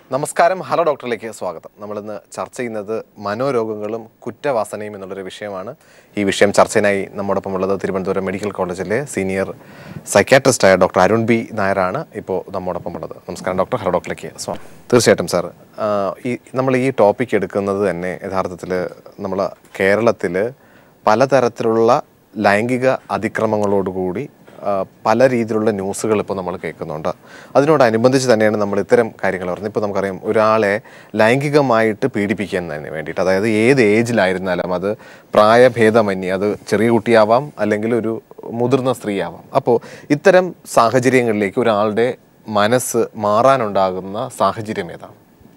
നമസ്കാരം ഹലോ ഡോക്ടറിലേക്ക് സ്വാഗതം നമ്മളിന്ന് ചർച്ച ചെയ്യുന്നത് മനോരോഗങ്ങളും കുറ്റവാസനയും എന്നുള്ളൊരു വിഷയമാണ് ഈ വിഷയം ചർച്ചയിനായി നമ്മോടൊപ്പം ഉള്ളത് തിരുവനന്തപുരം മെഡിക്കൽ കോളേജിലെ സീനിയർ സൈക്യാട്രിസ്റ്റായ ഡോക്ടർ അരുൺ ബി നായരാണ് ഇപ്പോൾ നമ്മോടൊപ്പം ഉള്ളത് നമസ്കാരം ഡോക്ടർ ഹലോ ഡോക്ടറിലേക്ക് സ്വാഗതം തീർച്ചയായിട്ടും സാർ ഈ നമ്മൾ ഈ ടോപ്പിക് എടുക്കുന്നത് തന്നെ യഥാർത്ഥത്തിൽ നമ്മൾ കേരളത്തിൽ പലതരത്തിലുള്ള ലൈംഗിക അതിക്രമങ്ങളോടുകൂടി ആ, പല രീതിയിലുള്ള ന്യൂസുകൾ ഇപ്പോൾ നമ്മൾ കേൾക്കുന്നുണ്ട് അതിനോടനുബന്ധിച്ച് തന്നെയാണ് നമ്മൾ ഇത്തരം കാര്യങ്ങൾ പറയുന്നത് ഇപ്പോൾ നമുക്കറിയാം ഒരാളെ ലൈംഗികമായിട്ട് പീഡിപ്പിക്കുന്നതിന് വേണ്ടിയിട്ട് അതായത് ഏത് ഏജിലായിരുന്നാലും അത് പ്രായഭേദമന്യേ അത് ചെറിയ കുട്ടിയാവാം അല്ലെങ്കിൽ ഒരു മുതിർന്ന സ്ത്രീയാവാം അപ്പോൾ ഇത്തരം സാഹചര്യങ്ങളിലേക്ക് ഒരാളുടെ മനസ്സ് മാറാനുണ്ടാകുന്ന സാഹചര്യം ഏതാണ്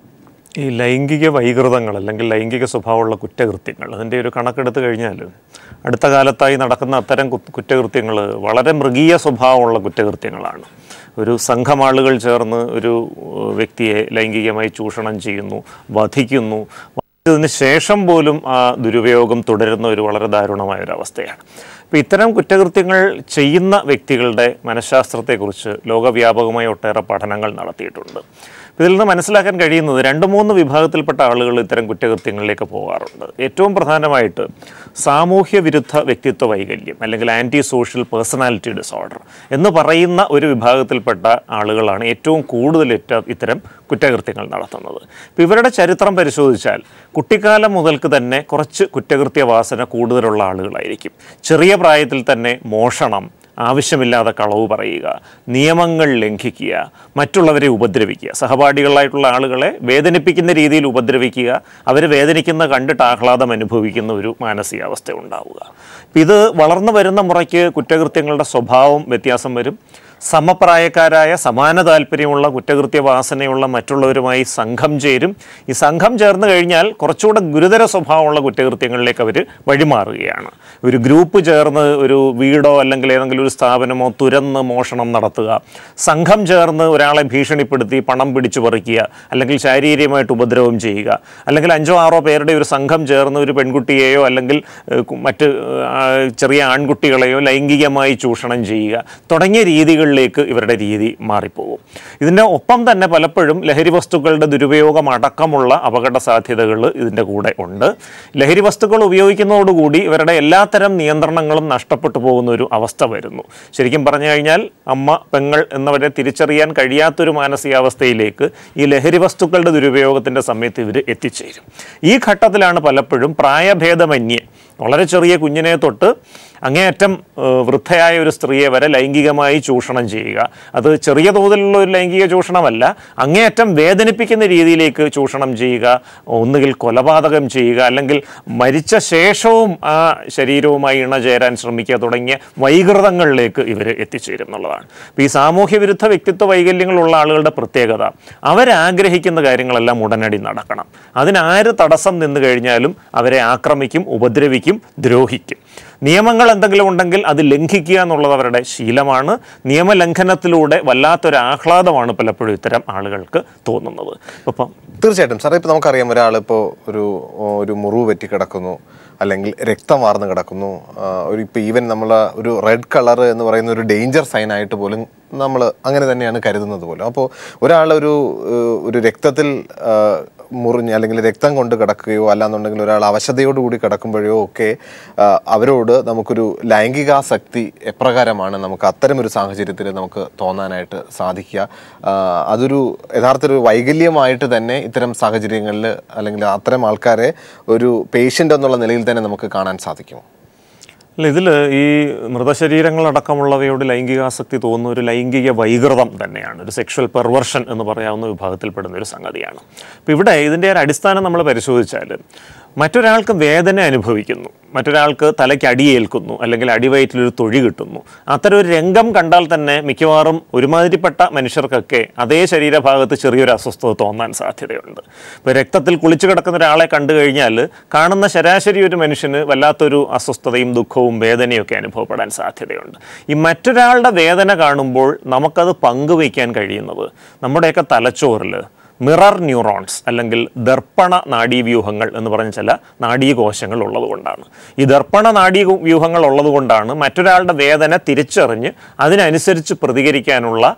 ഈ ലൈംഗിക വൈകൃതങ്ങൾ അല്ലെങ്കിൽ ലൈംഗിക സ്വഭാവമുള്ള കുറ്റകൃത്യങ്ങൾ അതിൻ്റെ ഒരു കണക്കെടുത്ത് കഴിഞ്ഞാൽ അടുത്ത കാലത്തായി നടക്കുന്ന അത്തരം കു- കുറ്റകൃത്യങ്ങൾ വളരെ മൃഗീയ സ്വഭാവമുള്ള കുറ്റകൃത്യങ്ങളാണ് ഒരു സംഘം ആളുകൾ ചേർന്ന് ഒരു ഏഹ്, വ്യക്തിയെ ലൈംഗികമായി ചൂഷണം ചെയ്യുന്നു വധിക്കുന്നു വധിച്ചതിന് ശേഷം പോലും ആ ദുരുപയോഗം തുടരുന്ന ഒരു വളരെ ദാരുണമായ ഒരു അവസ്ഥയാണ് അപ്പോൾ ഇത്തരം കുറ്റകൃത്യങ്ങൾ ചെയ്യുന്ന വ്യക്തികളുടെ മനഃശാസ്ത്രത്തെക്കുറിച്ച് ലോകവ്യാപകമായി ഒട്ടേറെ പഠനങ്ങൾ നടത്തിയിട്ടുണ്ട് ഇതിൽ നിന്ന് മനസ്സിലാക്കാൻ കഴിയുന്നത് രണ്ട് മൂന്ന് വിഭാഗത്തിൽപ്പെട്ട ആളുകൾ ഇത്തരം കുറ്റകൃത്യങ്ങളിലേക്ക് പോകാറുണ്ട് ഏറ്റവും പ്രധാനമായിട്ട് സാമൂഹ്യ വിരുദ്ധ വ്യക്തിത്വ വൈകല്യം അല്ലെങ്കിൽ ആൻറ്റി സോഷ്യൽ പേഴ്സണാലിറ്റി ഡിസോർഡർ എന്ന് പറയുന്ന ഒരു വിഭാഗത്തിൽപ്പെട്ട ആളുകളാണ് ഏറ്റവും കൂടുതൽ ഇത്ത- ഇത്തരം കുറ്റകൃത്യങ്ങൾ നടത്തുന്നത് ഇപ്പോൾ ഇവരുടെ ചരിത്രം പരിശോധിച്ചാൽ കുട്ടിക്കാലം മുതൽക്ക് തന്നെ കുറച്ച് കുറ്റകൃത്യ വാസന കൂടുതലുള്ള ആളുകളായിരിക്കും ചെറിയ പ്രായത്തിൽ തന്നെ മോഷണം ആവശ്യമില്ലാതെ കളവ് പറയുക നിയമങ്ങൾ ലംഘിക്കുക മറ്റുള്ളവരെ ഉപദ്രവിക്കുക സഹപാഠികളായിട്ടുള്ള ആളുകളെ വേദനിപ്പിക്കുന്ന രീതിയിൽ ഉപദ്രവിക്കുക അവർ വേദനിക്കുന്ന കണ്ടിട്ട് ആഹ്ലാദം അനുഭവിക്കുന്ന ഒരു മാനസികാവസ്ഥ ഉണ്ടാവുക അപ്പം ഇത് വളർന്നു വരുന്ന മുറയ്ക്ക് കുറ്റകൃത്യങ്ങളുടെ സ്വഭാവം വ്യത്യാസം വരും സമപ്രായക്കാരായ സമാന താല്പര്യമുള്ള കുറ്റകൃത്യ വാസനയുള്ള മറ്റുള്ളവരുമായി സംഘം ചേരും ഈ സംഘം ചേർന്ന് കഴിഞ്ഞാൽ കുറച്ചുകൂടെ ഗുരുതര സ്വഭാവമുള്ള കുറ്റകൃത്യങ്ങളിലേക്ക് അവർ വഴിമാറുകയാണ് ഒരു ഗ്രൂപ്പ് ചേർന്ന് ഒരു വീടോ അല്ലെങ്കിൽ ഏതെങ്കിലും ഒരു സ്ഥാപനമോ തുരന്ന് മോഷണം നടത്തുക സംഘം ചേർന്ന് ഒരാളെ ഭീഷണിപ്പെടുത്തി പണം പിടിച്ചു പറിക്കുക അല്ലെങ്കിൽ ശാരീരികമായിട്ട് ഉപദ്രവം ചെയ്യുക അല്ലെങ്കിൽ അഞ്ചോ ആറോ പേരുടെ ഒരു സംഘം ചേർന്ന് ഒരു പെൺകുട്ടിയെയോ അല്ലെങ്കിൽ ഏഹ്, കു- മറ്റ് ആ, ചെറിയ ആൺകുട്ടികളെയോ ലൈംഗികമായി ചൂഷണം ചെയ്യുക തുടങ്ങിയ രീതികളിലേക്ക് ഇവരുടെ രീതി മാറിപ്പോകും ഇതിൻ്റെ ഒപ്പം തന്നെ പലപ്പോഴും ലഹരി വസ്തുക്കളുടെ ദുരുപയോഗം അടക്കമുള്ള അപകട സാധ്യതകൾ ഇതിൻ്റെ കൂടെ ഉണ്ട് ലഹരി വസ്തുക്കൾ ഉപയോഗിക്കുന്നതോടുകൂടി ഇവരുടെ എല്ലാത്തരം നിയന്ത്രണങ്ങളും നഷ്ടപ്പെട്ടു പോകുന്ന ഒരു അവസ്ഥ വരുന്നു ശരിക്കും പറഞ്ഞു കഴിഞ്ഞാൽ അമ്മ പെങ്ങൾ എന്നവരെ തിരിച്ചറിയാൻ കഴിയാത്തൊരു മാനസികാവസ്ഥയിലേക്ക് ഈ ലഹരി വസ്തുക്കളുടെ ദുരുപയോഗത്തിൻ്റെ സമയത്ത് ഇവർ എത്തിച്ചേരും ഈ ഘട്ടത്തിലാണ് പലപ്പോഴും പ്രായഭേദമന്യേ വളരെ ചെറിയ കുഞ്ഞിനെ തൊട്ട് അങ്ങേയറ്റം ഏഹ്, വൃദ്ധയായ ഒരു സ്ത്രീയെ വരെ ലൈംഗികമായി ചൂഷണം ചെയ്യുക അത് ചെറിയ തോതിലുള്ള ഒരു ലൈംഗിക ചൂഷണമല്ല അങ്ങേയറ്റം വേദനിപ്പിക്കുന്ന രീതിയിലേക്ക് ചൂഷണം ചെയ്യുക ഒന്നുകിൽ കൊലപാതകം ചെയ്യുക അല്ലെങ്കിൽ മരിച്ച ശേഷവും ആ ശരീരവുമായി ഇണചേരാൻ ശ്രമിക്കുക തുടങ്ങിയ വൈകൃതങ്ങളിലേക്ക് ഇവർ എത്തിച്ചേരും എന്നുള്ളതാണ് അപ്പോൾ ഈ സാമൂഹ്യ വിരുദ്ധ വ്യക്തിത്വ വൈകല്യങ്ങളുള്ള ആളുകളുടെ പ്രത്യേകത അവരാഗ്രഹിക്കുന്ന കാര്യങ്ങളെല്ലാം ഉടനടി നടക്കണം അതിനാര് തടസ്സം നിന്ന് കഴിഞ്ഞാലും അവരെ ആക്രമിക്കും ഉപദ്രവിക്കും ദ്രോഹിക്കും നിയമങ്ങൾ എന്തെങ്കിലും ഉണ്ടെങ്കിൽ അത് ലംഘിക്കുക എന്നുള്ളത് അവരുടെ ശീലമാണ് നിയമലംഘനത്തിലൂടെ വല്ലാത്തൊരു ആഹ്ലാദമാണ് പലപ്പോഴും ഇത്തരം ആളുകൾക്ക് തോന്നുന്നത് അപ്പം തീർച്ചയായിട്ടും സാറേ ഇപ്പോൾ നമുക്കറിയാം ഒരാളിപ്പോൾ ഒരു ഒരു മുറിവ് പറ്റി കിടക്കുന്നു അല്ലെങ്കിൽ രക്തം വാർന്ന് കിടക്കുന്നു ആ, ഒരു ഇപ്പോൾ ഈവൻ നമ്മൾ ഒരു റെഡ് കളർ എന്ന് പറയുന്ന ഒരു ഡേഞ്ചർ സൈൻ ആയിട്ട് പോലും നമ്മൾ അങ്ങനെ തന്നെയാണ് കരുതുന്നത് പോലും അപ്പോൾ ഒരാൾ ഒരു ഏഹ്, ഒരു രക്തത്തിൽ ആ, മുറിഞ്ഞ് അല്ലെങ്കിൽ രക്തം കൊണ്ട് കിടക്കുകയോ അല്ലാന്നുണ്ടെങ്കിൽ ഒരാൾ അവശതയോടുകൂടി കിടക്കുമ്പോഴോ ഒക്കെ ആ, അവരോട് നമുക്കൊരു ലൈംഗികാസക്തി എപ്രകാരമാണ് നമുക്ക് അത്തരം ഒരു സാഹചര്യത്തിൽ നമുക്ക് തോന്നാനായിട്ട് സാധിക്കുക ആ, അതൊരു യഥാർത്ഥ ഒരു വൈകല്യമായിട്ട് തന്നെ ഇത്തരം സാഹചര്യങ്ങളിൽ അല്ലെങ്കിൽ അത്തരം ആൾക്കാരെ ഒരു പേഷ്യൻ്റ് എന്നുള്ള നിലയിൽ തന്നെ നമുക്ക് കാണാൻ സാധിക്കുമോ അല്ല ഇതിൽ ഈ മൃതശരീരങ്ങളടക്കമുള്ളവയോട് ലൈംഗികാസക്തി തോന്നുന്ന ഒരു ലൈംഗിക വൈകൃതം തന്നെയാണ് ഒരു സെക്ഷൽ പെർവർഷൻ എന്ന് പറയാവുന്ന വിഭാഗത്തിൽപ്പെടുന്ന ഒരു സംഗതിയാണ് അപ്പോൾ ഇവിടെ ഇതിൻ്റെ ഒരു അടിസ്ഥാനം നമ്മൾ പരിശോധിച്ചാൽ മറ്റൊരാൾക്ക് വേദന അനുഭവിക്കുന്നു മറ്റൊരാൾക്ക് തലയ്ക്ക് അടിയേൽക്കുന്നു അല്ലെങ്കിൽ അടിവയറ്റിലൊരു തൊഴി കിട്ടുന്നു അത്തരം ഒരു രംഗം കണ്ടാൽ തന്നെ മിക്കവാറും ഒരുമാതിരിപ്പെട്ട മനുഷ്യർക്കൊക്കെ അതേ ശരീരഭാഗത്ത് ചെറിയൊരു അസ്വസ്ഥത തോന്നാൻ സാധ്യതയുണ്ട് ഇപ്പോൾ രക്തത്തിൽ കുളിച്ചു കിടക്കുന്ന ഒരാളെ കണ്ടു കഴിഞ്ഞാൽ കാണുന്ന ശരാശരി ഒരു മനുഷ്യന് വല്ലാത്തൊരു അസ്വസ്ഥതയും ദുഃഖവും വേദനയൊക്കെ അനുഭവപ്പെടാൻ സാധ്യതയുണ്ട് ഈ മറ്റൊരാളുടെ വേദന കാണുമ്പോൾ നമുക്കത് പങ്കുവയ്ക്കാൻ കഴിയുന്നത് നമ്മുടെയൊക്കെ തലച്ചോറിൽ മിറർ ന്യൂറോൺസ് അല്ലെങ്കിൽ ദർപ്പണ നാഡീവ്യൂഹങ്ങൾ എന്ന് പറഞ്ഞ ചില നാഡീകോശങ്ങൾ ഉള്ളതുകൊണ്ടാണ് ഈ ദർപ്പണ നാഡീ വ്യൂഹങ്ങൾ ഉള്ളതുകൊണ്ടാണ് മറ്റൊരാളുടെ വേദന തിരിച്ചറിഞ്ഞ് അതിനനുസരിച്ച് പ്രതികരിക്കാനുള്ള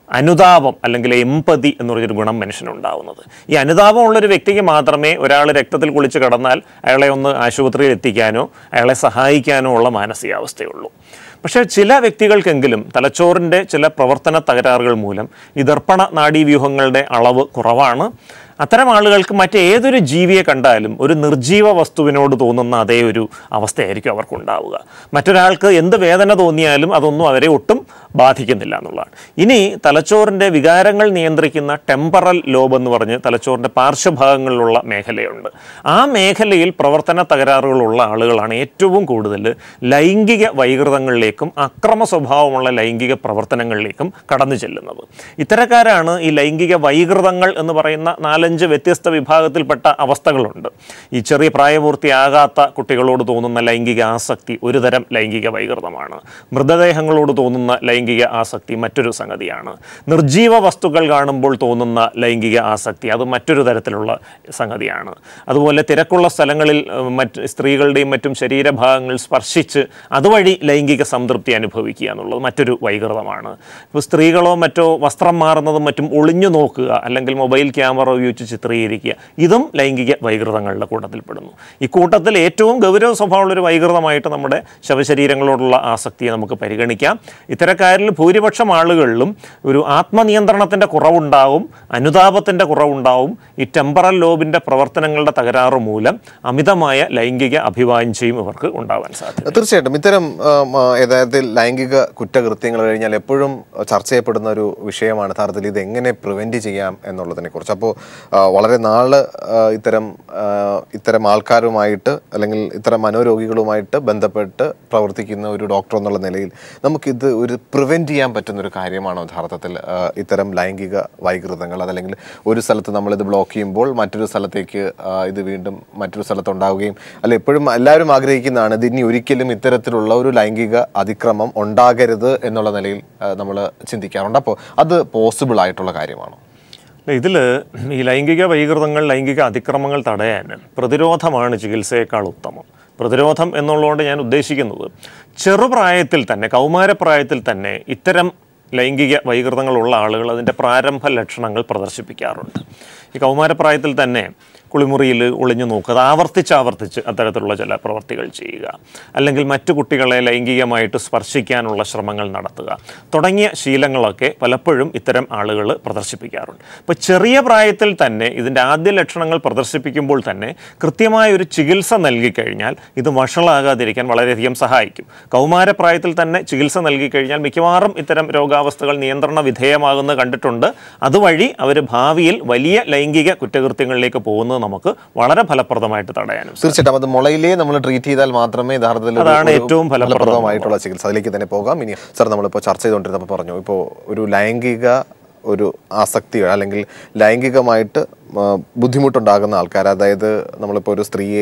അനുതാപം അല്ലെങ്കിൽ എമ്പതി എന്ന് പറഞ്ഞൊരു ഗുണം മനുഷ്യനുണ്ടാവുന്നത് ഈ അനുതാപമുള്ളൊരു വ്യക്തിക്ക് മാത്രമേ ഒരാൾ രക്തത്തിൽ കുളിച്ച് കിടന്നാൽ അയാളെ ഒന്ന് ആശുപത്രിയിൽ എത്തിക്കാനോ അയാളെ സഹായിക്കാനോ ഉള്ള മാനസികാവസ്ഥയുള്ളൂ പക്ഷേ ചില വ്യക്തികൾക്കെങ്കിലും തലച്ചോറിൻ്റെ ചില പ്രവർത്തന തകരാറുകൾ മൂലം ഈ ദർപ്പണ നാഡീവ്യൂഹങ്ങളുടെ അളവ് കുറവാണ് അത്തരം ആളുകൾക്ക് മറ്റേതൊരു ജീവിയെ കണ്ടാലും ഒരു നിർജീവ വസ്തുവിനോട് തോന്നുന്ന അതേ ഒരു അവസ്ഥയായിരിക്കും അവർക്കുണ്ടാവുക മറ്റൊരാൾക്ക് എന്ത് വേദന തോന്നിയാലും അതൊന്നും അവരെ ഒട്ടും ബാധിക്കുന്നില്ല എന്നുള്ളതാണ് ഇനി തലച്ചോറിൻ്റെ വികാരങ്ങൾ നിയന്ത്രിക്കുന്ന ടെമ്പറൽ ലോബ് എന്ന് പറഞ്ഞ് തലച്ചോറിൻ്റെ പാർശ്വഭാഗങ്ങളിലുള്ള മേഖലയുണ്ട് ആ മേഖലയിൽ പ്രവർത്തന തകരാറുകളുള്ള ആളുകളാണ് ഏറ്റവും കൂടുതൽ ലൈംഗിക വൈകൃതങ്ങളിലേക്കും അക്രമ സ്വഭാവമുള്ള ലൈംഗിക പ്രവർത്തനങ്ങളിലേക്കും കടന്നു ചെല്ലുന്നത് ഇത്തരക്കാരാണ് ഈ ലൈംഗിക വൈകൃതങ്ങൾ എന്ന് പറയുന്ന നാലഞ്ച് വ്യത്യസ്ത വിഭാഗത്തിൽപ്പെട്ട അവസ്ഥകളുണ്ട് ഈ ചെറിയ പ്രായപൂർത്തിയാകാത്ത കുട്ടികളോട് തോന്നുന്ന ലൈംഗിക ആസക്തി ഒരു തരം ലൈംഗിക വൈകൃതമാണ് മൃതദേഹങ്ങളോട് തോന്നുന്ന ലൈംഗിക ആസക്തി മറ്റൊരു സംഗതിയാണ് നിർജീവ വസ്തുക്കൾ കാണുമ്പോൾ തോന്നുന്ന ലൈംഗിക ആസക്തി അത് മറ്റൊരു തരത്തിലുള്ള സംഗതിയാണ് അതുപോലെ തിരക്കുള്ള സ്ഥലങ്ങളിൽ ഏഹ്, മറ്റ് സ്ത്രീകളുടെയും മറ്റും ശരീരഭാഗങ്ങൾ സ്പർശിച്ച് അതുവഴി ലൈംഗിക സംതൃപ്തി അനുഭവിക്കുക എന്നുള്ളത് മറ്റൊരു വൈകൃതമാണ് ഇപ്പോൾ സ്ത്രീകളോ മറ്റോ വസ്ത്രം മാറുന്നതും മറ്റും ഒളിഞ്ഞു നോക്കുക അല്ലെങ്കിൽ മൊബൈൽ ക്യാമറ ഉപയോഗിച്ച് ചിത്രീകരിക്കുക ഇതും ലൈംഗിക വൈകൃതങ്ങളുടെ കൂട്ടത്തിൽപ്പെടുന്നു ഈ കൂട്ടത്തിൽ ഏറ്റവും ഗൗരവ സ്വഭാവമുള്ളൊരു വൈകൃതമായിട്ട് നമ്മുടെ ശവശരീരങ്ങളോടുള്ള ആസക്തിയെ നമുക്ക് പരിഗണിക്കാം ഇത്തരക്കാരിൽ ഭൂരിപക്ഷം ആളുകളിലും ഒരു ആത്മനിയന്ത്രണത്തിൻ്റെ കുറവുണ്ടാവും അനുതാപത്തിൻ്റെ കുറവുണ്ടാവും ഈ ടെമ്പറൽ ലോബിൻ്റെ പ്രവർത്തനങ്ങളുടെ തകരാറ് മൂലം അമിതമായ ലൈംഗിക അഭിവാഞ്ചയും ഇവർക്ക് ഉണ്ടാവാൻ സാധിക്കും തീർച്ചയായിട്ടും ഇത്തരം ആം, ആ, യഥാർത്ഥത്തിൽ ലൈംഗിക കുറ്റകൃത്യങ്ങൾ കഴിഞ്ഞാൽ എപ്പോഴും ചർച്ച ചെയ്യപ്പെടുന്ന ഒരു വിഷയമാണ് യഥാർത്ഥത്തിൽ ഇത് എങ്ങനെ പ്രിവെൻറ്റ് ചെയ്യാം എന്നുള്ളതിനെ കുറിച്ച് അപ്പോൾ വളരെ നാള് ആ, ഇത്തരം ആ, ഇത്തരം ആൾക്കാരുമായിട്ട് അല്ലെങ്കിൽ ഇത്തരം മനോരോഗികളുമായിട്ട് ബന്ധപ്പെട്ട് പ്രവർത്തിക്കുന്ന ഒരു ഡോക്ടർ എന്നുള്ള നിലയിൽ നമുക്കിത് ഒരു പ്രിവെൻറ്റ് ചെയ്യാൻ പറ്റുന്ന ഒരു കാര്യമാണോ യഥാർത്ഥത്തിൽ ആ, ഇത്തരം ലൈംഗിക വൈകൃതങ്ങൾ അതല്ലെങ്കിൽ ഒരു സ്ഥലത്ത് നമ്മളിത് ബ്ലോക്ക് ചെയ്യുമ്പോൾ മറ്റൊരു സ്ഥലത്തേക്ക് ആ, ഇത് വീണ്ടും മറ്റൊരു സ്ഥലത്ത് ഉണ്ടാവുകയും അല്ല എപ്പോഴും എല്ലാവരും ആഗ്രഹിക്കുന്നതാണ് ഇത് ഇനി ഒരിക്കലും ഇത്തരത്തിലുള്ള ഒരു ലൈംഗിക അതിക്രമം ഉണ്ടാകരുത് എന്നുള്ള നിലയിൽ നമ്മൾ ചിന്തിക്കാറുണ്ട് അപ്പോൾ അത് പോസിബിൾ ആയിട്ടുള്ള കാര്യമാണോ ഇതിൽ ഈ ലൈംഗിക വൈകൃതങ്ങൾ ലൈംഗിക അതിക്രമങ്ങൾ തടയാൻ പ്രതിരോധമാണ് ചികിത്സയേക്കാൾ ഉത്തമം പ്രതിരോധം എന്നുള്ളതുകൊണ്ട് ഞാൻ ഉദ്ദേശിക്കുന്നത് ചെറുപ്രായത്തിൽ തന്നെ കൗമാരപ്രായത്തിൽ തന്നെ ഇത്തരം ലൈംഗിക വൈകൃതങ്ങളുള്ള ആളുകൾ അതിൻ്റെ പ്രാരംഭ ലക്ഷണങ്ങൾ പ്രദർശിപ്പിക്കാറുണ്ട് ഈ കൗമാരപ്രായത്തിൽ തന്നെ കുളിമുറിയിൽ ഒളിഞ്ഞു നോക്കുക അത് ആവർത്തിച്ച് ആവർത്തിച്ച് അത്തരത്തിലുള്ള ചില പ്രവർത്തികൾ ചെയ്യുക അല്ലെങ്കിൽ മറ്റു കുട്ടികളെ ലൈംഗികമായിട്ട് സ്പർശിക്കാനുള്ള ശ്രമങ്ങൾ നടത്തുക തുടങ്ങിയ ശീലങ്ങളൊക്കെ പലപ്പോഴും ഇത്തരം ആളുകൾ പ്രദർശിപ്പിക്കാറുണ്ട് അപ്പോൾ ചെറിയ പ്രായത്തിൽ തന്നെ ഇതിൻ്റെ ആദ്യ ലക്ഷണങ്ങൾ പ്രദർശിപ്പിക്കുമ്പോൾ തന്നെ കൃത്യമായ ഒരു ചികിത്സ നൽകിക്കഴിഞ്ഞാൽ ഇത് വഷളാകാതിരിക്കാൻ വളരെയധികം സഹായിക്കും കൗമാരപ്രായത്തിൽ തന്നെ ചികിത്സ നൽകിക്കഴിഞ്ഞാൽ മിക്കവാറും ഇത്തരം രോഗാവസ്ഥകൾ നിയന്ത്രണ വിധേയമാകുന്നത് കണ്ടിട്ടുണ്ട് അതുവഴി അവർ ഭാവിയിൽ വലിയ ലൈംഗിക കുറ്റകൃത്യങ്ങളിലേക്ക് പോകുന്നത് നമുക്ക് വളരെ ഫലപ്രദമായിട്ട് തടയാനും സാധിക്കും. തീർച്ചയായിട്ടും അത് മുളയിലേ നമ്മൾ ട്രീറ്റ് ചെയ്താൽ മാത്രമേ യഥാർത്ഥത്തിൽ ഒരു- അതാണ് ഒരു ഏറ്റവും ഫലപ്രദം. ഫലപ്രദമായിട്ടുള്ള ചികിത്സ അതിലേക്ക് തന്നെ പോകാം ഇനി സാർ നമ്മളിപ്പോൾ ചർച്ച ചെയ്തുകൊണ്ടിരുന്നപ്പോൾ പറഞ്ഞു ഇപ്പോൾ ഒരു ലൈംഗിക ഒരു ആസക്തി അല്ലെങ്കിൽ ലൈംഗികമായിട്ട് ആ, ബുദ്ധിമുട്ടുണ്ടാകുന്ന ആൾക്കാർ അതായത് നമ്മളിപ്പോൾ ഒരു സ്ത്രീയെ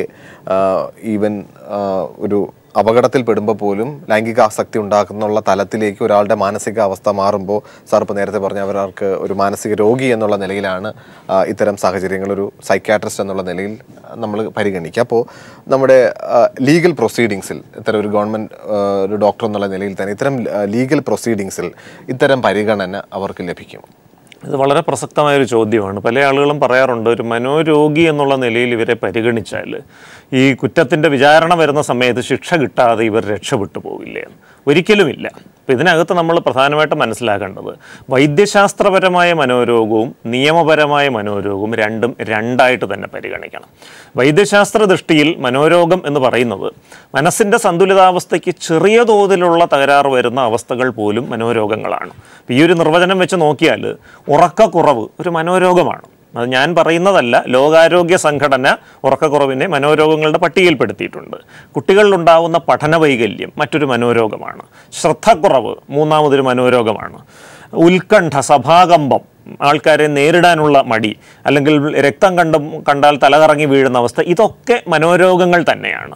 ഈവൻ ഒരു അപകടത്തിൽ പെടുമ്പോൾ പോലും ലൈംഗിക ആസക്തി ഉണ്ടാക്കുന്നുള്ള തലത്തിലേക്ക് ഒരാളുടെ മാനസിക അവസ്ഥ മാറുമ്പോൾ സാർ ഇപ്പോൾ നേരത്തെ പറഞ്ഞ അവർക്ക് ഒരു മാനസിക രോഗി എന്നുള്ള നിലയിലാണ് ആ, ഇത്തരം സാഹചര്യങ്ങൾ ഒരു സൈക്യാട്രിസ്റ്റ് എന്നുള്ള നിലയിൽ നമ്മൾ പരിഗണിക്കുക അപ്പോൾ നമ്മുടെ ലീഗൽ പ്രൊസീഡിങ്സിൽ ഇത്തരം ഒരു ഗവൺമെൻറ് ഒരു ഡോക്ടർ എന്നുള്ള നിലയിൽ തന്നെ ഇത്തരം ലീഗൽ പ്രൊസീഡിങ്സിൽ ഇത്തരം പരിഗണന അവർക്ക് ലഭിക്കും ഇത് വളരെ പ്രസക്തമായൊരു ചോദ്യമാണ് പല ആളുകളും പറയാറുണ്ട് ഒരു മനോരോഗി എന്നുള്ള നിലയിൽ ഇവരെ പരിഗണിച്ചാൽ ഈ കുറ്റത്തിൻ്റെ വിചാരണ വരുന്ന സമയത്ത് ശിക്ഷ കിട്ടാതെ ഇവർ രക്ഷപ്പെട്ടു പോകില്ലേ എന്ന്. ഒരിക്കലുമില്ല അപ്പം ഇതിനകത്ത് നമ്മൾ പ്രധാനമായിട്ടും മനസ്സിലാക്കേണ്ടത് വൈദ്യശാസ്ത്രപരമായ മനോരോഗവും നിയമപരമായ മനോരോഗവും രണ്ടും രണ്ടായിട്ട് തന്നെ പരിഗണിക്കണം വൈദ്യശാസ്ത്ര ദൃഷ്ടിയിൽ മനോരോഗം എന്ന് പറയുന്നത് മനസ്സിൻ്റെ സന്തുലിതാവസ്ഥയ്ക്ക് ചെറിയ തോതിലുള്ള തകരാറ് വരുന്ന അവസ്ഥകൾ പോലും മനോരോഗങ്ങളാണ് അപ്പോൾ ഈ ഒരു നിർവചനം വെച്ച് നോക്കിയാൽ ഉറക്കക്കുറവ് ഒരു മനോരോഗമാണ് അത് ഞാൻ പറയുന്നതല്ല ലോകാരോഗ്യ സംഘടന ഉറക്കക്കുറവിനെ മനോരോഗങ്ങളുടെ പട്ടികയിൽപ്പെടുത്തിയിട്ടുണ്ട് കുട്ടികളിലുണ്ടാകുന്ന പഠന വൈകല്യം മറ്റൊരു മനോരോഗമാണ് ശ്രദ്ധക്കുറവ് മൂന്നാമതൊരു മനോരോഗമാണ് ഉത്കണ്ഠ സഭാകമ്പം ആൾക്കാരെ നേരിടാനുള്ള മടി അല്ലെങ്കിൽ രക്തം കണ്ട കണ്ടാൽ തലകറങ്ങി വീഴുന്ന അവസ്ഥ ഇതൊക്കെ മനോരോഗങ്ങൾ തന്നെയാണ്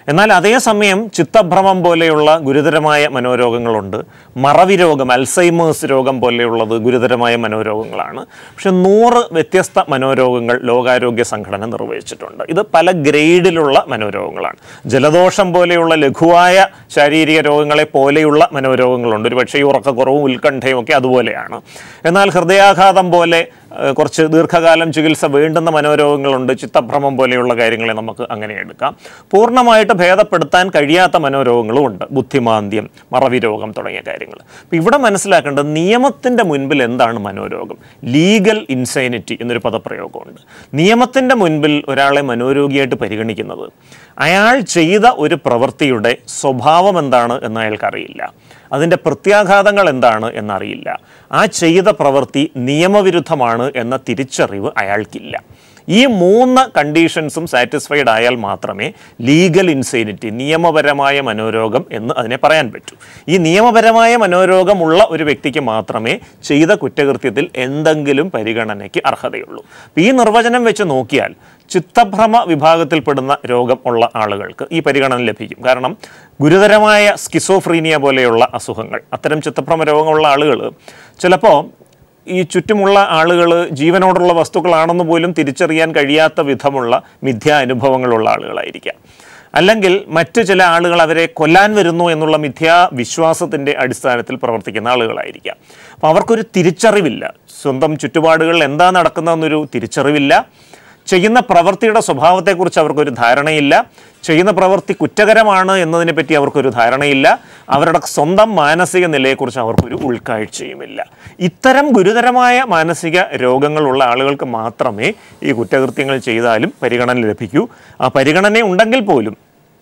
എന്നാൽ അതേസമയം ചിത്തഭ്രമം പോലെയുള്ള ഗുരുതരമായ മനോരോഗങ്ങളുണ്ട് മറവി രോഗം അൽസൈമേഴ്സ് രോഗം പോലെയുള്ളത് ഗുരുതരമായ മനോരോഗങ്ങളാണ് പക്ഷെ നൂറ് വ്യത്യസ്ത മനോരോഗങ്ങൾ ലോകാരോഗ്യ സംഘടന നിർവഹിച്ചിട്ടുണ്ട് ഇത് പല ഗ്രേഡിലുള്ള മനോരോഗങ്ങളാണ് ജലദോഷം പോലെയുള്ള ലഘുവായ ശാരീരിക രോഗങ്ങളെ പോലെയുള്ള മനോരോഗങ്ങളുണ്ട് ഒരു പക്ഷേ ഈ ഉറക്കക്കുറവും ഉത്കണ്ഠയും ഒക്കെ അതുപോലെയാണ് എന്നാൽ ഹൃദയാഘാതം പോലെ ഏഹ്, കുറച്ച് ദീർഘകാലം ചികിത്സ വേണ്ടുന്ന മനോരോഗങ്ങളുണ്ട് ചിത്തഭ്രമം പോലെയുള്ള കാര്യങ്ങളെ നമുക്ക് അങ്ങനെ എടുക്കാം പൂർണ്ണമായിട്ട് ഭേദപ്പെടുത്താൻ കഴിയാത്ത മനോരോഗങ്ങളും ഉണ്ട് ബുദ്ധിമാന്ദ്യം മറവി രോഗം തുടങ്ങിയ കാര്യങ്ങൾ അപ്പോൾ ഇവിടെ മനസ്സിലാക്കേണ്ടത് നിയമത്തിൻ്റെ മുൻപിൽ എന്താണ് മനോരോഗം ലീഗൽ ഇൻസൈനിറ്റി എന്നൊരു പദപ്രയോഗമുണ്ട് നിയമത്തിൻ്റെ മുൻപിൽ ഒരാളെ മനോരോഗിയായിട്ട് പരിഗണിക്കുന്നത് അയാൾ ചെയ്ത ഒരു പ്രവൃത്തിയുടെ സ്വഭാവം എന്താണ് എന്ന് അയാൾക്കറിയില്ല അതിൻ്റെ പ്രത്യാഘാതങ്ങൾ എന്താണ് എന്നറിയില്ല ആ ചെയ്ത പ്രവൃത്തി നിയമവിരുദ്ധമാണ് എന്ന തിരിച്ചറിവ് അയാൾക്കില്ല ഈ മൂന്ന് കണ്ടീഷൻസും സാറ്റിസ്ഫൈഡ് ആയാൽ മാത്രമേ ലീഗൽ ഇൻസൈനിറ്റി നിയമപരമായ മനോരോഗം എന്ന് അതിനെ പറയാൻ പറ്റൂ ഈ നിയമപരമായ മനോരോഗമുള്ള ഒരു വ്യക്തിക്ക് മാത്രമേ ചെയ്ത കുറ്റകൃത്യത്തിൽ എന്തെങ്കിലും പരിഗണനയ്ക്ക് അർഹതയുള്ളൂ അപ്പോൾ ഈ നിർവചനം വെച്ച് നോക്കിയാൽ ചിത്തഭ്രമ വിഭാഗത്തിൽപ്പെടുന്ന രോഗം ഉള്ള ആളുകൾക്ക് ഈ പരിഗണന ലഭിക്കും കാരണം ഗുരുതരമായ സ്കിസോഫ്രീനിയ പോലെയുള്ള അസുഖങ്ങൾ അത്തരം ചിത്തഭ്രമ രോഗമുള്ള ആളുകൾ ചിലപ്പോൾ ഈ ചുറ്റുമുള്ള ആളുകൾ ജീവനോടുള്ള വസ്തുക്കളാണെന്ന് പോലും തിരിച്ചറിയാൻ കഴിയാത്ത വിധമുള്ള മിഥ്യാ അനുഭവങ്ങളുള്ള ആളുകളായിരിക്കാം അല്ലെങ്കിൽ മറ്റു ചില ആളുകൾ അവരെ കൊല്ലാൻ വരുന്നു എന്നുള്ള മിഥ്യാ വിശ്വാസത്തിൻ്റെ അടിസ്ഥാനത്തിൽ പ്രവർത്തിക്കുന്ന ആളുകളായിരിക്കാം അപ്പോൾ അവർക്കൊരു തിരിച്ചറിവില്ല സ്വന്തം ചുറ്റുപാടുകളിൽ എന്താ നടക്കുന്നതെന്നൊരു തിരിച്ചറിവില്ല ചെയ്യുന്ന പ്രവൃത്തിയുടെ സ്വഭാവത്തെക്കുറിച്ച് അവർക്കൊരു ധാരണയില്ല ചെയ്യുന്ന പ്രവൃത്തി കുറ്റകരമാണ് എന്നതിനെപ്പറ്റി അവർക്കൊരു ധാരണയില്ല അവരുടെ സ്വന്തം മാനസിക നിലയെക്കുറിച്ച് അവർക്കൊരു ഉൾക്കാഴ്ചയുമില്ല ഇത്തരം ഗുരുതരമായ മാനസിക രോഗങ്ങളുള്ള ആളുകൾക്ക് മാത്രമേ ഈ കുറ്റകൃത്യങ്ങൾ ചെയ്താലും പരിഗണന ലഭിക്കൂ ആ പരിഗണന ഉണ്ടെങ്കിൽ പോലും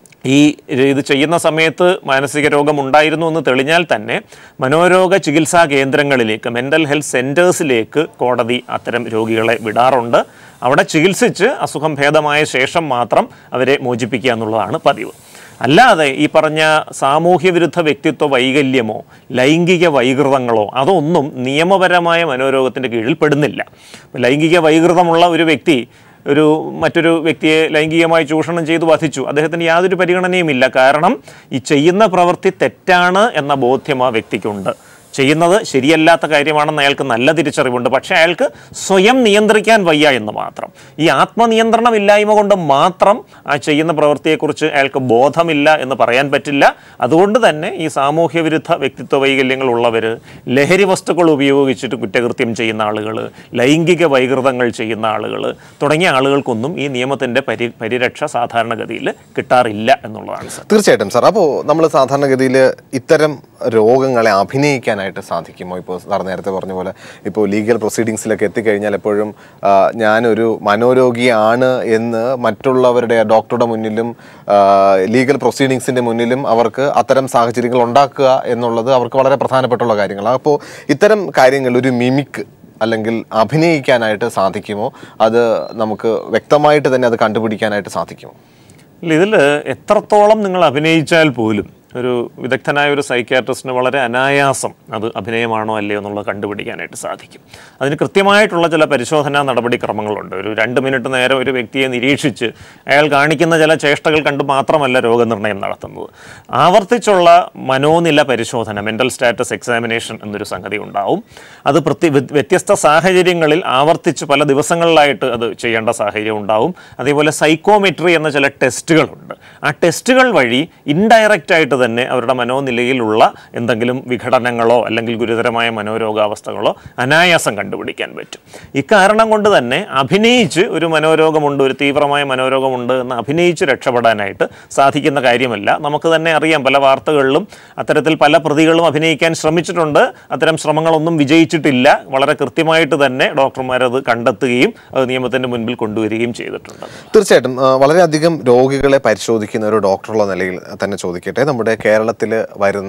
ഈ ഇത് ചെയ്യുന്ന സമയത്ത് മാനസിക രോഗം ഉണ്ടായിരുന്നു എന്ന് തെളിഞ്ഞാൽ തന്നെ മനോരോഗ ചികിത്സാ കേന്ദ്രങ്ങളിലേക്ക് മെൻ്റൽ ഹെൽത്ത് സെൻറ്റേഴ്സിലേക്ക് കോടതി അത്തരം രോഗികളെ വിടാറുണ്ട് അവിടെ ചികിത്സിച്ച് അസുഖം ഭേദമായ ശേഷം മാത്രം അവരെ മോചിപ്പിക്കുക എന്നുള്ളതാണ് പതിവ് അല്ലാതെ ഈ പറഞ്ഞ സാമൂഹ്യ വിരുദ്ധ വ്യക്തിത്വ വൈകല്യമോ ലൈംഗിക വൈകൃതങ്ങളോ അതൊന്നും നിയമപരമായ മനോരോഗത്തിൻ്റെ കീഴിൽ പെടുന്നില്ല ലൈംഗിക വൈകൃതമുള്ള ഒരു വ്യക്തി ഒരു മറ്റൊരു വ്യക്തിയെ ലൈംഗികമായി ചൂഷണം ചെയ്ത് വധിച്ചു അദ്ദേഹത്തിന് യാതൊരു പരിഗണനയുമില്ല കാരണം ഈ ചെയ്യുന്ന പ്രവൃത്തി തെറ്റാണ് എന്ന ബോധ്യം ആ വ്യക്തിക്കുണ്ട് ചെയ്യുന്നത് ശരിയല്ലാത്ത കാര്യമാണെന്ന് അയാൾക്ക് നല്ല തിരിച്ചറിവുണ്ട് പക്ഷേ അയാൾക്ക് സ്വയം നിയന്ത്രിക്കാൻ വയ്യ എന്ന് മാത്രം ഈ ആത്മനിയന്ത്രണം ഇല്ലായ്മ കൊണ്ട് മാത്രം ആ ചെയ്യുന്ന പ്രവൃത്തിയെക്കുറിച്ച് അയാൾക്ക് ബോധമില്ല എന്ന് പറയാൻ പറ്റില്ല അതുകൊണ്ട് തന്നെ ഈ സാമൂഹ്യ വിരുദ്ധ വ്യക്തിത്വ വൈകല്യങ്ങൾ ഉള്ളവർ ലഹരി വസ്തുക്കൾ ഉപയോഗിച്ചിട്ട് കുറ്റകൃത്യം ചെയ്യുന്ന ആളുകൾ ലൈംഗിക വൈകൃതങ്ങൾ ചെയ്യുന്ന ആളുകൾ തുടങ്ങിയ ആളുകൾക്കൊന്നും ഈ നിയമത്തിൻ്റെ പരി പരിരക്ഷ സാധാരണഗതിയിൽ കിട്ടാറില്ല എന്നുള്ളതാണ് സർ തീർച്ചയായിട്ടും സാർ അപ്പോൾ നമ്മൾ സാധാരണഗതിയിൽ ഇത്തരം രോഗങ്ങളെ അഭിനയിക്കാനായിട്ട് സാധിക്കുമോ ഇപ്പോൾ സാർ നേരത്തെ പറഞ്ഞ പോലെ ഇപ്പോൾ ലീഗൽ പ്രൊസീഡിങ്സിലൊക്കെ എത്തിക്കഴിഞ്ഞാൽ എപ്പോഴും ആ, ഞാനൊരു മനോരോഗിയാണ് എന്ന് മറ്റുള്ളവരുടെ ഡോക്ടറുടെ മുന്നിലും ലീഗൽ പ്രൊസീഡിങ്സിൻ്റെ മുന്നിലും അവർക്ക് അത്തരം സാഹചര്യങ്ങൾ ഉണ്ടാക്കുക എന്നുള്ളത് അവർക്ക് വളരെ പ്രധാനപ്പെട്ടുള്ള കാര്യങ്ങളാണ് അപ്പോൾ ഇത്തരം കാര്യങ്ങൾ ഒരു മിമിക്ക് അല്ലെങ്കിൽ അഭിനയിക്കാനായിട്ട് സാധിക്കുമോ അത് നമുക്ക് വ്യക്തമായിട്ട് തന്നെ അത് കണ്ടുപിടിക്കാനായിട്ട് സാധിക്കുമോ ഇതിൽ എത്രത്തോളം നിങ്ങൾ അഭിനയിച്ചാൽ പോലും ഒരു വിദഗ്ധനായ ഒരു സൈക്യാട്രിസ്റ്റിന് വളരെ അനായാസം അത് അഭിനയമാണോ അല്ലയോ എന്നുള്ളത് കണ്ടുപിടിക്കാനായിട്ട് സാധിക്കും അതിന് കൃത്യമായിട്ടുള്ള ചില പരിശോധനാ നടപടിക്രമങ്ങളുണ്ട് ഒരു രണ്ട് മിനിറ്റ് നേരം ഒരു വ്യക്തിയെ നിരീക്ഷിച്ച് അയാൾ കാണിക്കുന്ന ചില ചേഷ്ടകൾ കണ്ട് മാത്രമല്ല രോഗനിർണയം നടത്തുന്നത് ആവർത്തിച്ചുള്ള മനോനില പരിശോധന മെൻ്റൽ സ്റ്റാറ്റസ് എക്സാമിനേഷൻ എന്നൊരു സംഗതി ഉണ്ടാവും അത് പ്രത്യ വ്യ- വ്യത്യസ്ത സാഹചര്യങ്ങളിൽ ആവർത്തിച്ച് പല ദിവസങ്ങളിലായിട്ട് അത് ചെയ്യേണ്ട സാഹചര്യം ഉണ്ടാവും അതേപോലെ സൈക്കോമെട്രി എന്ന ചില ടെസ്റ്റുകളുണ്ട് ആ ടെസ്റ്റുകൾ വഴി ഇൻഡയറക്റ്റ് ആയിട്ട് തന്നെ അവരുടെ മനോനിലയിലുള്ള എന്തെങ്കിലും വിഘടനങ്ങളോ അല്ലെങ്കിൽ ഗുരുതരമായ മനോരോഗാവസ്ഥകളോ അനായാസം കണ്ടുപിടിക്കാൻ പറ്റും ഇക്കാരണം കൊണ്ട് തന്നെ അഭിനയിച്ച് ഒരു മനോരോഗമുണ്ട് ഒരു തീവ്രമായ മനോരോഗമുണ്ട് എന്ന് അഭിനയിച്ച് രക്ഷപ്പെടാനായിട്ട് സാധിക്കുന്ന കാര്യമല്ല നമുക്ക് തന്നെ അറിയാം പല വാർത്തകളിലും അത്തരത്തിൽ പല പ്രതികളും അഭിനയിക്കാൻ ശ്രമിച്ചിട്ടുണ്ട് അത്തരം ശ്രമങ്ങളൊന്നും വിജയിച്ചിട്ടില്ല വളരെ കൃത്യമായിട്ട് തന്നെ ഡോക്ടർമാരത് കണ്ടെത്തുകയും അത് നിയമത്തിൻ്റെ മുൻപിൽ കൊണ്ടുവരികയും ചെയ്തിട്ടുണ്ട് തീർച്ചയായിട്ടും ആ, വളരെയധികം രോഗികളെ പരിശോധിക്കുന്ന ഒരു ഡോക്ടറുള്ള നിലയിൽ തന്നെ ചോദിക്കട്ടെ നമ്മുടെ കേരളത്തിൽ വരുന്ന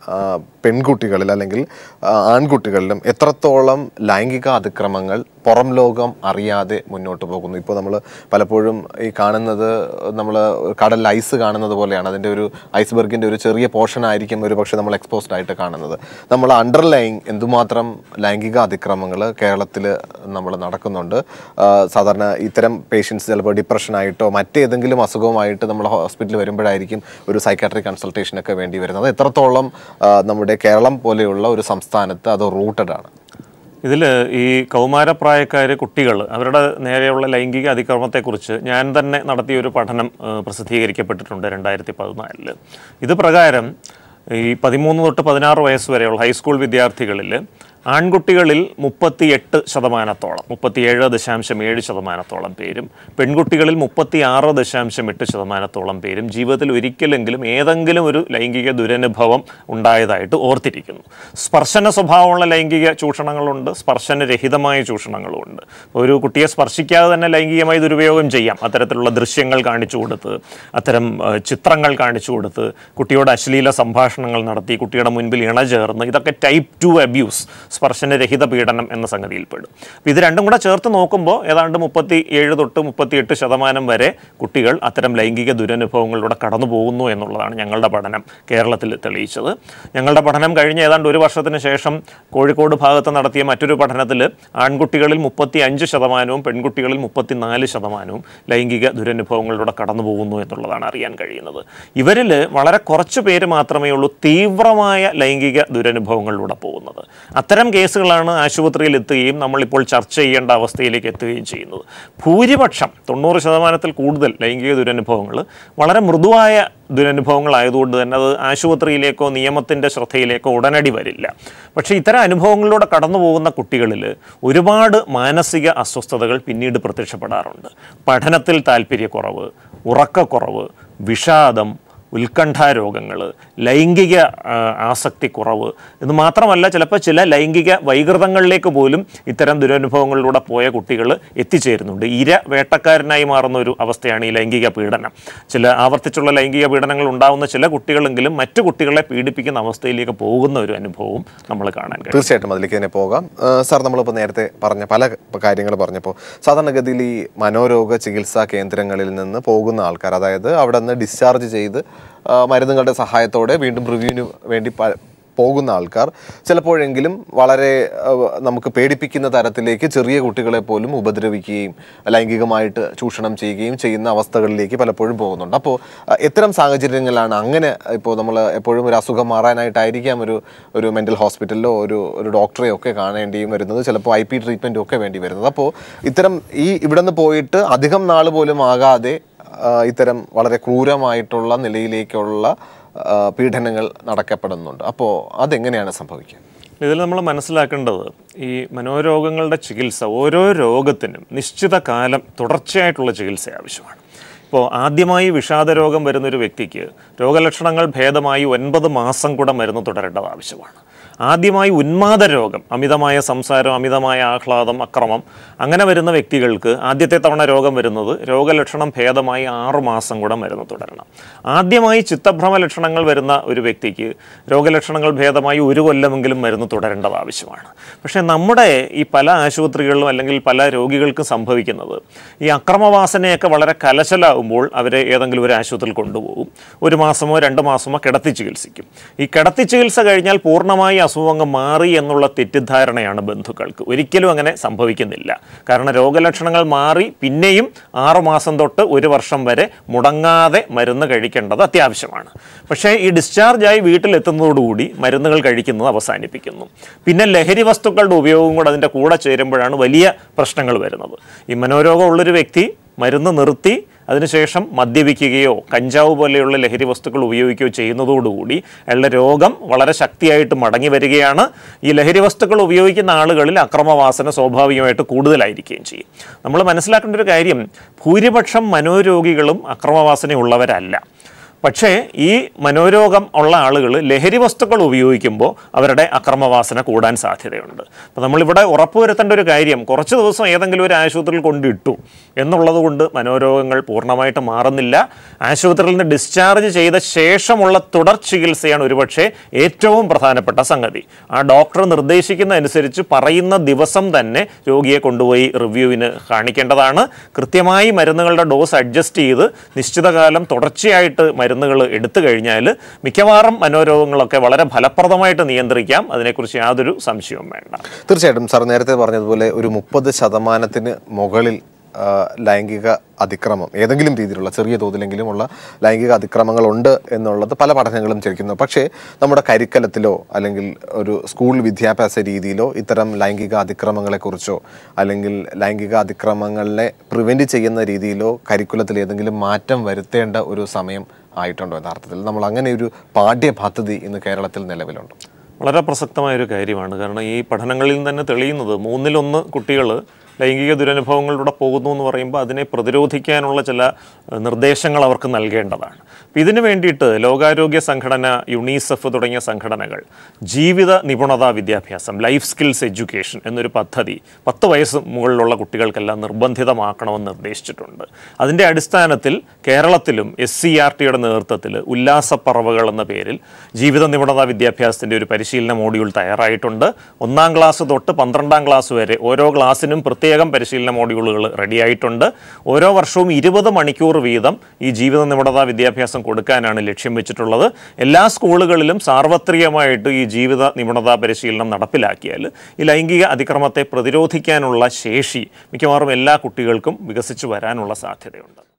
ആ, പെൺകുട്ടികളിൽ അല്ലെങ്കിൽ ആ, ആൺകുട്ടികളിലും എത്രത്തോളം ലൈംഗിക അതിക്രമങ്ങൾ പുറം ലോകം അറിയാതെ മുന്നോട്ട് പോകുന്നു ഇപ്പോൾ നമ്മൾ പലപ്പോഴും ഈ കാണുന്നത് നമ്മൾ കടലിൽ ഐസ് കാണുന്നത് പോലെയാണ് അതിൻ്റെ ഒരു ഐസ്ബർഗിൻ്റെ ഒരു ചെറിയ പോർഷൻ ആയിരിക്കും ഒരു പക്ഷേ നമ്മൾ എക്സ്പോസ്ഡ് ആയിട്ട് കാണുന്നത് നമ്മൾ അണ്ടർലൈങ് എന്തുമാത്രം ലൈംഗിക അതിക്രമങ്ങൾ കേരളത്തിൽ നമ്മൾ നടക്കുന്നുണ്ട് ആ, സാധാരണ ഇത്തരം പേഷ്യൻസ് ചിലപ്പോൾ ഡിപ്രഷനായിട്ടോ മറ്റേതെങ്കിലും അസുഖവുമായിട്ട് നമ്മൾ ഹോസ്പിറ്റലിൽ വരുമ്പോഴായിരിക്കും ഒരു സൈക്കാട്രിക് കൺസൾട്ടേഷനൊക്കെ വേണ്ടി വരുന്നത് അത് എത്രത്തോളം ആ, നമ്മുടെ കേരളം പോലെയുള്ള ഒരു സംസ്ഥാനത്ത് അത് റൂട്ടഡ് ആണ് ഇതിൽ ഈ കൗമാരപ്രായക്കാർ കുട്ടികൾ അവരുടെ നേരെയുള്ള ലൈംഗിക അതിക്രമത്തെക്കുറിച്ച് ഞാൻ തന്നെ നടത്തിയ ഒരു പഠനം ആ, പ്രസിദ്ധീകരിക്കപ്പെട്ടിട്ടുണ്ട് രണ്ടായിരത്തി പതിനാലില് ഇത് പ്രകാരം ഈ പതിമൂന്ന് തൊട്ട് പതിനാറ് വയസ്സ് വരെയുള്ള ഹൈസ്കൂൾ വിദ്യാർത്ഥികളിൽ ആൺകുട്ടികളിൽ മുപ്പത്തി എട്ട് ശതമാനത്തോളം മുപ്പത്തിയേഴ് ദശാംശം ഏഴ് ശതമാനത്തോളം പേരും പെൺകുട്ടികളിൽ മുപ്പത്തി ആറ് ദശാംശം എട്ട് ശതമാനത്തോളം പേരും ജീവിതത്തിൽ ഒരിക്കലെങ്കിലും ഏതെങ്കിലും ഒരു ലൈംഗിക ദുരനുഭവം ഉണ്ടായതായിട്ട് ഓർത്തിരിക്കുന്നു സ്പർശന സ്വഭാവമുള്ള ലൈംഗിക ചൂഷണങ്ങളുണ്ട് സ്പർശനരഹിതമായ ചൂഷണങ്ങളുമുണ്ട് ഒരു കുട്ടിയെ സ്പർശിക്കാതെ തന്നെ ലൈംഗികമായി ദുരുപയോഗം ചെയ്യാം അത്തരത്തിലുള്ള ദൃശ്യങ്ങൾ കാണിച്ചു കൊടുത്ത് അത്തരം ആ, ചിത്രങ്ങൾ കാണിച്ചു കൊടുത്ത് കുട്ടിയോട് അശ്ലീല സംഭാഷണങ്ങൾ നടത്തി കുട്ടിയുടെ മുൻപിൽ ഇണചേർന്ന് ഇതൊക്കെ ടൈപ്പ് ടു അബ്യൂസ് സ്പർശനരഹിത പീഡനം എന്ന സംഗതിയിൽപ്പെടും അപ്പോൾ ഇത് രണ്ടും കൂടെ ചേർത്ത് നോക്കുമ്പോൾ ഏതാണ്ട് മുപ്പത്തി ഏഴ് തൊട്ട് മുപ്പത്തിയെട്ട് ശതമാനം വരെ കുട്ടികൾ അത്തരം ലൈംഗിക ദുരനുഭവങ്ങളിലൂടെ കടന്നു പോകുന്നു എന്നുള്ളതാണ് ഞങ്ങളുടെ പഠനം കേരളത്തിൽ തെളിയിച്ചത് ഞങ്ങളുടെ പഠനം കഴിഞ്ഞ് ഏതാണ്ട് ഒരു വർഷത്തിന് ശേഷം കോഴിക്കോട് ഭാഗത്ത് നടത്തിയ മറ്റൊരു പഠനത്തിൽ ആൺകുട്ടികളിൽ മുപ്പത്തി അഞ്ച് ശതമാനവും പെൺകുട്ടികളിൽ മുപ്പത്തിനാല് ശതമാനവും ലൈംഗിക ദുരനുഭവങ്ങളിലൂടെ കടന്നു പോകുന്നു എന്നുള്ളതാണ് അറിയാൻ കഴിയുന്നത് ഇവരിൽ വളരെ കുറച്ച് പേര് മാത്രമേ ഉള്ളൂ തീവ്രമായ ലൈംഗിക ദുരനുഭവങ്ങളിലൂടെ പോകുന്നത് അത്തരം കേസുകളാണ് ആശുപത്രിയിൽ എത്തുകയും നമ്മളിപ്പോൾ ചർച്ച ചെയ്യേണ്ട അവസ്ഥയിലേക്ക് എത്തുകയും ചെയ്യുന്നത് ഭൂരിപക്ഷം തൊണ്ണൂറ് ശതമാനത്തിൽ കൂടുതൽ ലൈംഗിക ദുരനുഭവങ്ങൾ വളരെ മൃദുവായ ദുരനുഭവങ്ങളായതുകൊണ്ട് തന്നെ അത് ആശുപത്രിയിലേക്കോ നിയമത്തിൻ്റെ ശ്രദ്ധയിലേക്കോ ഉടനടി വരില്ല പക്ഷേ ഇത്തരം അനുഭവങ്ങളിലൂടെ കടന്നു പോകുന്ന കുട്ടികളിൽ ഒരുപാട് മാനസിക അസ്വസ്ഥതകൾ പിന്നീട് പ്രത്യക്ഷപ്പെടാറുണ്ട് പഠനത്തിൽ താല്പര്യക്കുറവ് ഉറക്കക്കുറവ് വിഷാദം ഉത്കണ്ഠാരോഗങ്ങൾ ലൈംഗിക ആ, ആസക്തിക്കുറവ് ഇത് മാത്രമല്ല ചിലപ്പോൾ ചില ലൈംഗിക വൈകൃതങ്ങളിലേക്ക് പോലും ഇത്തരം ദുരനുഭവങ്ങളിലൂടെ പോയ കുട്ടികൾ എത്തിച്ചേരുന്നുണ്ട് ഇര വേട്ടക്കാരനായി മാറുന്ന ഒരു അവസ്ഥയാണ് ഈ ലൈംഗിക പീഡനം ചില ആവർത്തിച്ചുള്ള ലൈംഗിക പീഡനങ്ങൾ ഉണ്ടാകുന്ന ചില കുട്ടികളെങ്കിലും മറ്റു കുട്ടികളെ പീഡിപ്പിക്കുന്ന അവസ്ഥയിലേക്ക് പോകുന്ന ഒരു അനുഭവവും നമ്മൾ കാണാൻ കഴിയും തീർച്ചയായിട്ടും അതിലേക്ക് തന്നെ പോകാം ആ, സാർ നമ്മളിപ്പോൾ നേരത്തെ പറഞ്ഞ പല കാര്യങ്ങൾ പറഞ്ഞപ്പോൾ സാധാരണഗതിയിൽ ഈ മനോരോഗ ചികിത്സാ കേന്ദ്രങ്ങളിൽ നിന്ന് പോകുന്ന ആൾക്കാർ അതായത് അവിടെ നിന്ന് ഡിസ്ചാർജ് ചെയ്ത് ആ, മരുന്നുകളുടെ സഹായത്തോടെ വീണ്ടും റിവ്യൂവിന് വേണ്ടി പ- പോകുന്ന ആൾക്കാർ ചിലപ്പോഴെങ്കിലും വളരെ ആ, നമുക്ക് പേടിപ്പിക്കുന്ന തരത്തിലേക്ക് ചെറിയ കുട്ടികളെ പോലും ഉപദ്രവിക്കുകയും ലൈംഗികമായിട്ട് ചൂഷണം ചെയ്യുകയും ചെയ്യുന്ന അവസ്ഥകളിലേക്ക് പലപ്പോഴും പോകുന്നുണ്ട് അപ്പോൾ ആ, ഇത്തരം സാഹചര്യങ്ങളിലാണ് അങ്ങനെ ഇപ്പോൾ നമ്മൾ എപ്പോഴും ഒരു അസുഖം മാറാനായിട്ടായിരിക്കാം ഒരു ഒരു മെൻ്റൽ ഹോസ്പിറ്റലിലോ ഒരു ഒരു ഡോക്ടറെയോ ഒക്കെ കാണേണ്ടിയും വരുന്നത് ചിലപ്പോൾ ഐ പി ട്രീറ്റ്മെൻറ്റും ഒക്കെ വേണ്ടി വരുന്നത് അപ്പോൾ ഇത്തരം ഈ ഇവിടെ നിന്ന് പോയിട്ട് അധികം നാൾ പോലും ആകാതെ ആ, ഇത്തരം വളരെ ക്രൂരമായിട്ടുള്ള നിലയിലേക്കുള്ള ആ, പീഡനങ്ങൾ നടക്കപ്പെടുന്നുണ്ട് അപ്പോൾ അതെങ്ങനെയാണ് സംഭവിക്കുക ഇതിൽ നമ്മൾ മനസ്സിലാക്കേണ്ടത് ഈ മനോരോഗങ്ങളുടെ ചികിത്സ ഓരോ രോഗത്തിനും നിശ്ചിത കാലം തുടർച്ചയായിട്ടുള്ള ചികിത്സ ആവശ്യമാണ് ഇപ്പോൾ ആദ്യമായി വിഷാദരോഗം വരുന്നൊരു വ്യക്തിക്ക് രോഗലക്ഷണങ്ങൾ ഭേദമായി ഒൻപത് മാസം കൂടെ മരുന്ന് തുടരേണ്ടത് ആവശ്യമാണ് ആദ്യമായി ഉന്മാദ രോഗം അമിതമായ സംസാരം അമിതമായ ആഹ്ലാദം അക്രമം അങ്ങനെ വരുന്ന വ്യക്തികൾക്ക് ആദ്യത്തെ തവണ രോഗം വരുന്നത് രോഗലക്ഷണം ഭേദമായി ആറു മാസം കൂടെ മരുന്ന് തുടരണം ആദ്യമായി ചിത്തഭ്രമ ലക്ഷണങ്ങൾ വരുന്ന ഒരു വ്യക്തിക്ക് രോഗലക്ഷണങ്ങൾ ഭേദമായി ഒരു കൊല്ലമെങ്കിലും മരുന്ന് തുടരേണ്ടത് ആവശ്യമാണ് പക്ഷേ നമ്മുടെ ഈ പല ആശുപത്രികളിലും അല്ലെങ്കിൽ പല രോഗികൾക്കും സംഭവിക്കുന്നത് ഈ അക്രമവാസനയൊക്കെ വളരെ കലശലാകുമ്പോൾ അവരെ ഏതെങ്കിലും ഒരു ആശുപത്രിയിൽ കൊണ്ടുപോകും ഒരു മാസമോ രണ്ട് മാസമോ കിടത്തി ചികിത്സിക്കും ഈ കിടത്തി ചികിത്സ കഴിഞ്ഞാൽ പൂർണ്ണമായി അസുഖം അങ്ങ് മാറി എന്നുള്ള തെറ്റിദ്ധാരണയാണ് ബന്ധുക്കൾക്ക് ഒരിക്കലും അങ്ങനെ സംഭവിക്കുന്നില്ല കാരണം രോഗലക്ഷണങ്ങൾ മാറി പിന്നെയും ആറു മാസം തൊട്ട് ഒരു വർഷം വരെ മുടങ്ങാതെ മരുന്ന് കഴിക്കേണ്ടത് അത്യാവശ്യമാണ് പക്ഷേ ഈ ഡിസ്ചാർജായി വീട്ടിലെത്തുന്നതോടുകൂടി മരുന്നുകൾ കഴിക്കുന്നത് അവസാനിപ്പിക്കുന്നു പിന്നെ ലഹരി വസ്തുക്കളുടെ ഉപയോഗം കൂടെ അതിൻ്റെ കൂടെ ചേരുമ്പോഴാണ് വലിയ പ്രശ്നങ്ങൾ വരുന്നത് ഈ മനോരോഗം ഉള്ളൊരു വ്യക്തി മരുന്ന് നിർത്തി അതിനുശേഷം മദ്യപിക്കുകയോ കഞ്ചാവ് പോലെയുള്ള ലഹരി വസ്തുക്കൾ ഉപയോഗിക്കുകയോ ചെയ്യുന്നതോടുകൂടി അയാളുടെ രോഗം വളരെ ശക്തിയായിട്ട് മടങ്ങി വരികയാണ് ഈ ലഹരി വസ്തുക്കൾ ഉപയോഗിക്കുന്ന ആളുകളിൽ അക്രമവാസന സ്വാഭാവികമായിട്ട് കൂടുതലായിരിക്കുകയും ചെയ്യും നമ്മൾ മനസ്സിലാക്കേണ്ട ഒരു കാര്യം ഭൂരിപക്ഷം മനോരോഗികളും അക്രമവാസനയുള്ളവരല്ല പക്ഷേ ഈ മനോരോഗം ഉള്ള ആളുകൾ ലഹരി വസ്തുക്കൾ ഉപയോഗിക്കുമ്പോൾ അവരുടെ അക്രമവാസന കൂടാൻ സാധ്യതയുണ്ട് അപ്പോൾ നമ്മളിവിടെ ഉറപ്പുവരുത്തേണ്ട ഒരു കാര്യം കുറച്ച് ദിവസം ഏതെങ്കിലും ഒരു ആശുപത്രിയിൽ കൊണ്ടിട്ടു എന്നുള്ളത് കൊണ്ട് മനോരോഗങ്ങൾ പൂർണ്ണമായിട്ട് മാറുന്നില്ല ആശുപത്രിയിൽ നിന്ന് ഡിസ്ചാർജ് ചെയ്ത ശേഷമുള്ള തുടർ ചികിത്സയാണ് ഒരുപക്ഷെ ഏറ്റവും പ്രധാനപ്പെട്ട സംഗതി ആ ഡോക്ടർ നിർദ്ദേശിക്കുന്ന അനുസരിച്ച് പറയുന്ന ദിവസം തന്നെ രോഗിയെ കൊണ്ടുപോയി റിവ്യൂവിന് കാണിക്കേണ്ടതാണ് കൃത്യമായി മരുന്നുകളുടെ ഡോസ് അഡ്ജസ്റ്റ് ചെയ്ത് നിശ്ചിത കാലം തുടർച്ചയായിട്ട് മരുന്നുകൾ എടുത്തു കഴിഞ്ഞാൽ മിക്കവാറും മനോരോഗങ്ങളൊക്കെ വളരെ ഫലപ്രദമായിട്ട് നിയന്ത്രിക്കാം അതിനെക്കുറിച്ച് യാതൊരു സംശയവും വേണ്ട തീർച്ചയായിട്ടും സാർ നേരത്തെ പറഞ്ഞതുപോലെ ഒരു മുപ്പത് ശതമാനത്തിന് മുകളിൽ ആ, ലൈംഗിക അതിക്രമം ഏതെങ്കിലും രീതിയിലുള്ള ചെറിയ തോതിലെങ്കിലും ഉള്ള ലൈംഗിക അതിക്രമങ്ങളുണ്ട് എന്നുള്ളത് പല പഠനങ്ങളും ചരിക്കുന്നു പക്ഷേ നമ്മുടെ കരിക്കലത്തിലോ അല്ലെങ്കിൽ ഒരു സ്കൂൾ വിദ്യാഭ്യാസ രീതിയിലോ ഇത്തരം ലൈംഗിക അതിക്രമങ്ങളെക്കുറിച്ചോ അല്ലെങ്കിൽ ലൈംഗിക അതിക്രമങ്ങളെ പ്രിവെൻറ്റ് ചെയ്യുന്ന രീതിയിലോ കരിക്കുലത്തിൽ ഏതെങ്കിലും മാറ്റം വരുത്തേണ്ട ഒരു സമയം ആയിട്ടുണ്ടോ യഥാർത്ഥത്തിൽ നമ്മൾ അങ്ങനെ ഒരു പാഠ്യപദ്ധതി ഇന്ന് കേരളത്തിൽ നിലവിലുണ്ട് വളരെ പ്രസക്തമായ ഒരു കാര്യമാണ് കാരണം ഈ പഠനങ്ങളിൽ നിന്ന് തന്നെ തെളിയുന്നത് മൂന്നിലൊന്ന് കുട്ടികൾ ലൈംഗിക ദുരനുഭവങ്ങളിലൂടെ പോകുന്നു എന്ന് പറയുമ്പോൾ അതിനെ പ്രതിരോധിക്കാനുള്ള ചില ഏഹ്, നിർദ്ദേശങ്ങൾ അവർക്ക് നൽകേണ്ടതാണ് അപ്പം ഇതിനു വേണ്ടിയിട്ട് ലോകാരോഗ്യ സംഘടന യുണീസെഫ് തുടങ്ങിയ സംഘടനകൾ ജീവിത നിപുണതാ വിദ്യാഭ്യാസം ലൈഫ് സ്കിൽസ് എഡ്യൂക്കേഷൻ എന്നൊരു പദ്ധതി പത്ത് വയസ്സ് മുകളിലുള്ള കുട്ടികൾക്കെല്ലാം നിർബന്ധിതമാക്കണമെന്ന് നിർദ്ദേശിച്ചിട്ടുണ്ട് അതിൻ്റെ അടിസ്ഥാനത്തിൽ കേരളത്തിലും എസ് സി ആർ ടിയുടെ നേതൃത്വത്തിൽ ഉല്ലാസപ്പറവുകൾ എന്ന പേരിൽ ജീവിത നിപുണതാ വിദ്യാഭ്യാസത്തിൻ്റെ ഒരു പരിശീലന മോഡ്യൂൾ തയ്യാറായിട്ടുണ്ട് ഒന്നാം ക്ലാസ് തൊട്ട് പന്ത്രണ്ടാം ക്ലാസ് വരെ ഓരോ ക്ലാസ്സിനും പ്രത്യേകം പരിശീലന മോഡ്യൂളുകൾ റെഡിയായിട്ടുണ്ട് ഓരോ വർഷവും ഇരുപത് മണിക്കൂർ വീതം ഈ ജീവിത നിപുണതാ വിദ്യാഭ്യാസം കൊടുക്കാനാണ് ലക്ഷ്യം വെച്ചിട്ടുള്ളത് എല്ലാ സ്കൂളുകളിലും സാർവത്രികമായിട്ട് ഈ ജീവിത നിപുണതാ പരിശീലനം നടപ്പിലാക്കിയാൽ ഈ ലൈംഗിക അതിക്രമത്തെ പ്രതിരോധിക്കാനുള്ള ശേഷി മിക്കവാറും എല്ലാ കുട്ടികൾക്കും വികസിച്ചു വരാനുള്ള സാധ്യതയുണ്ട്